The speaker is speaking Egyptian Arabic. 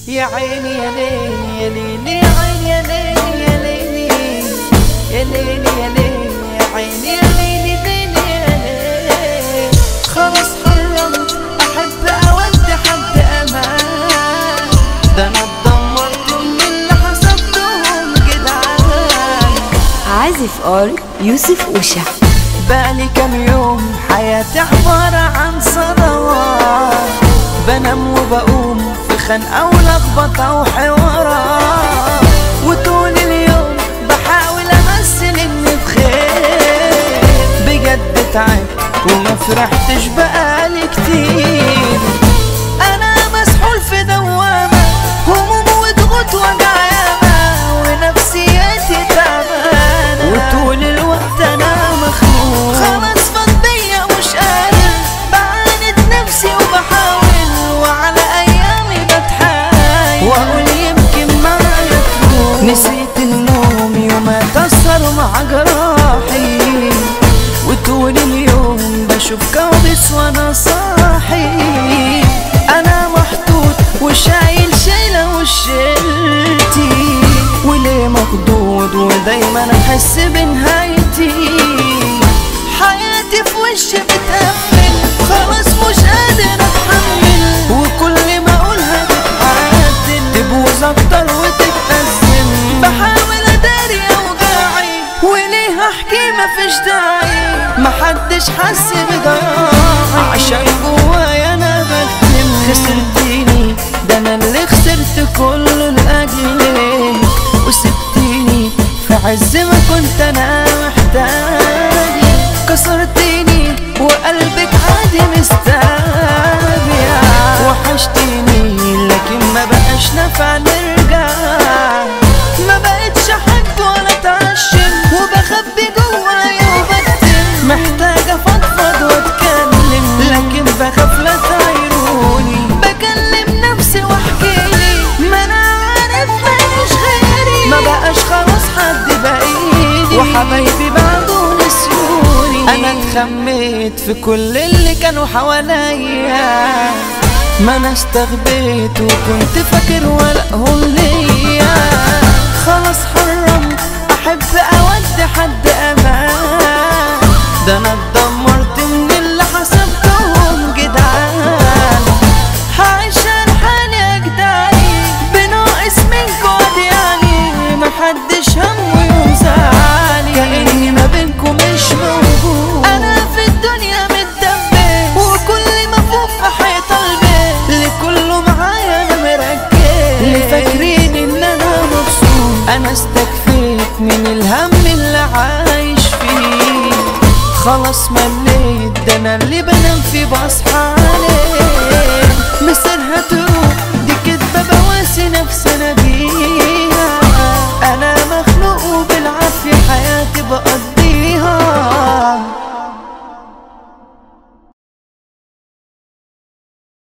يا عيني يا ليلي يا ليلي يا عيني يا ليلي يا ليلي يا ليلي يا ليلي يا عيني يا ليلي ليلي يا ليلي خلاص حرمت احب اود حد امان ده انا اتدمرت من اللي حسبتهم جدعان عازف ار يوسف اوشا بقالي كام يوم حياتي عبارة عن صدوات بنام وبقوم في خنقة ولخبطة وحوارات وطول اليوم بحاول امثل اني بخير بجد تعبت وما فرحتش بقالي كتير انا مسحول في دوامة هموم وضغوط وجع ياما ونفسيتي تعبانة وطول الوقت انا مخنوق خلاص فضية مش قادر بعاند نفسي وبحاول وعلى ايامي بتحايل واقول يمكن معايا تروح نسيت النوم يوم اتأثر مع جراحي وطول اليوم بشوف كوابيس وانا صاحي انا محطوط وشايل شايلة وشيلتي وليه مخضوض ودايما احس بنهايتي حياتي في وشي بتقفل خلاص مش قادر اتحمل وكل ما اقولها تتعدل تبوظ اكتر وتتأزم بحاول اداري اوجاعي وليه احكي مفيش داعي محدش حس بضياعي عشان جوايا انا بكتم خسرتيني ده انا اللي خسرت كله لاجلك وسبتيني في عز ما كنت انا محتاج كسرتيني وقلبك عادي مستابيع وحشتيني لكن ما بقاش نافع نرجع ما بقتش احب ولا اتعشم وبخبي جوايا وبكتم محتاجة افضفض واتكلم لكن بخاف لا تعيروني بكلم نفسي واحكيلي ما انا عارف ماليش غيري ما بقاش خلاص حد باقيلي وحبايبي بعده نسيوني انا اتخميت في كل اللي كانوا حواليا ما انا استغبيت وكنت فاكر ولقهم ليا خلاص حرمت احب اود حد امان ده انا اتدمرت من اللي حسبتهم جدعان عشان حالي اجدعي بناقص منكم قد يعني محدش همه ينزعلي كأني ما بينكم مش موجود انا في الدنيا متدبس وكل ما فوق في حيط البيت لكله معايا انا مركز اللي فاكرين ان انا مبسوط انا استكفيت من الهم اللي عايش فيه خلاص مليت ده انا اللي بنام فيه بصحى عليه مصيرها تروح دي كدبة بواسي نفسي انا بيها انا مخلوق وبالعافية حياتي بقضيها